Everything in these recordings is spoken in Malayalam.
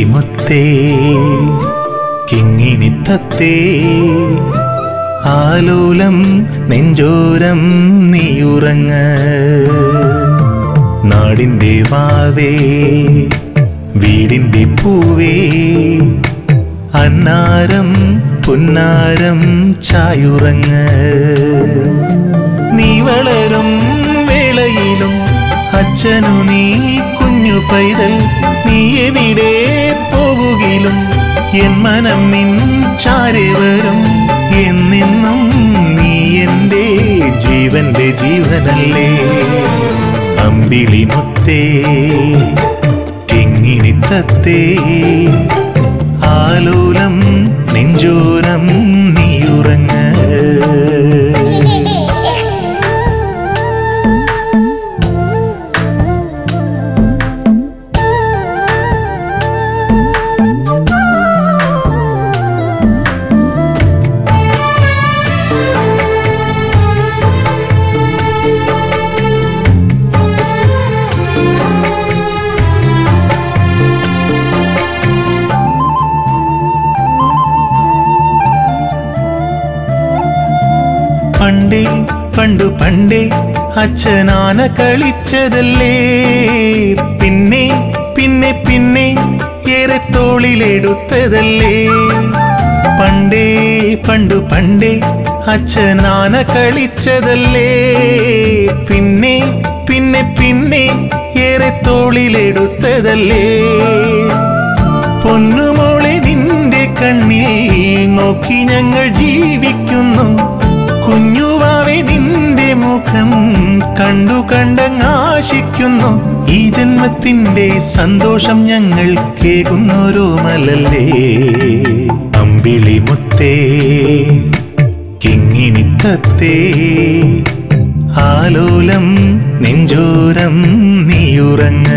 അമ്പിളിമുത്തേ കിങ്ങിണിത്തത്തേ ആലോലം നെഞ്ചോരം നീയുറങ്ങ നാടിൻ്റെ വാവേ വീടിൻ്റെ പൂവേ അന്നാരം പുന്നാരം ചായുറങ്ങ നീ വളരും വേളയിലും അച്ഛനു നീ കുഞ്ഞു പൈതൽ നീ എവിടെ പോവുകിലും എൻ മനം നിൻ ചാരെ വരും എന്നെന്നും നീ എൻ്റെ ജീവന്റെ ജീവനല്ലേ അമ്പിളി മുത്തേ കിങ്ങിണിത്തത്തേ ആലോലം നെഞ്ചോരം നീയുറങ്ങ പണ്ടേ പണ്ടു പണ്ടേ അച്ഛനാന കളിച്ചതല്ലേ പിന്നെ പിന്നെ പിന്നെ ഏറെ തോളിലെടുത്തതല്ലേ പണ്ടേ പണ്ടു പണ്ടേ അച്ഛനാന കളിച്ചതല്ലേ പിന്നെ പിന്നെ പിന്നെ ഏറെ തോളിലെടുത്തതല്ലേ പൊന്നുമോളെ നിന്റെ കണ്ണിൽ നോക്കി ഞങ്ങൾ ജീവിക്കുന്നു കുഞ്ഞുവാവെ നിന്റെ മുഖം കണ്ടു കണ്ടങ്ങാശിക്കുന്നു ഈ ജന്മത്തിന്റെ സന്തോഷം ഞങ്ങൾ കേകുന്നോരോ മലല്ലേ അമ്പിളി മുത്തേ കിങ്ങിണിത്തത്തേ ആലോലം നെഞ്ചോരം നീയുറങ്ങ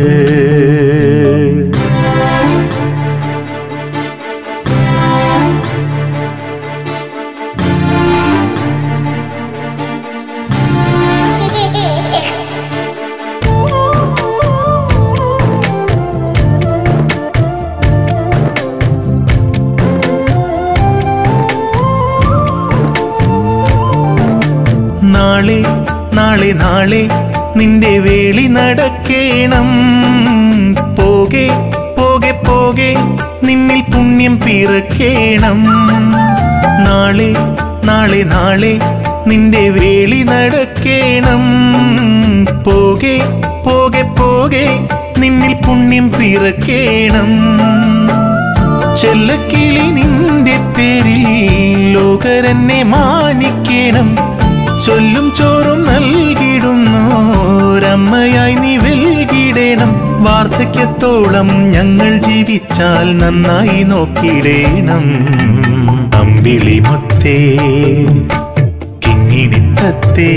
നാളെ നാളെ നാളെ നിന്റെ വേളി നടക്കേണം പോകെ പോകെ പോകെ നിന്നിൽ പുണ്യം പിറക്കേണം നാളെ നാളെ നാളെ നിന്റെ വേളി നടക്കേണം പോകെ പോകെ പോകെ നിന്നിൽ പുണ്യം പിറക്കേണം ചെല്ലക്കിളി നിന്റെ പേരിൽ ലോകരെന്നെ മാനിക്കണം ചൊല്ലും ചോറും നൽകിടുന്നോരമ്മയായി നീ വെൽകിടേണം വാർദ്ധക്യത്തോളം ഞങ്ങൾ ജീവിച്ചാൽ നന്നായി നോക്കിടേണം അമ്പിളി മുത്തേ കിങ്ങിണിത്തത്തേ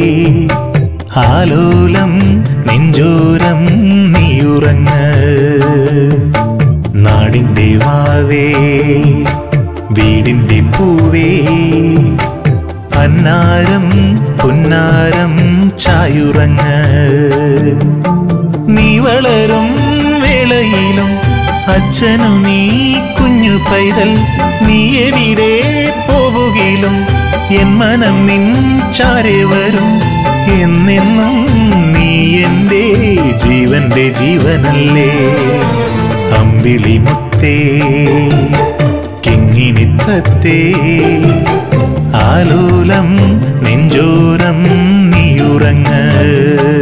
ആലോലം നെഞ്ചോരം നീയുറങ്ങ നാടിൻ്റെ വാവേ വീടിൻ്റെ പൂവേ അന്നാരം പുന്നാരം ചായുറങ്ങ നീ വളരും വേളയിലും അച്ഛനു നീ കുഞ്ഞു പൈതൽ നീ എവിടെ പോവുകിലും എൻ മനം നിൻ ചാരെ വരും എന്നെന്നും നീ എൻ്റെ ജീവന്റെ ജീവനല്ലേ അമ്പിളി മുത്തേ കിങ്ങിണിത്തത്തേ ആലോലം നെഞ്ചോരം നീയുറങ്ങ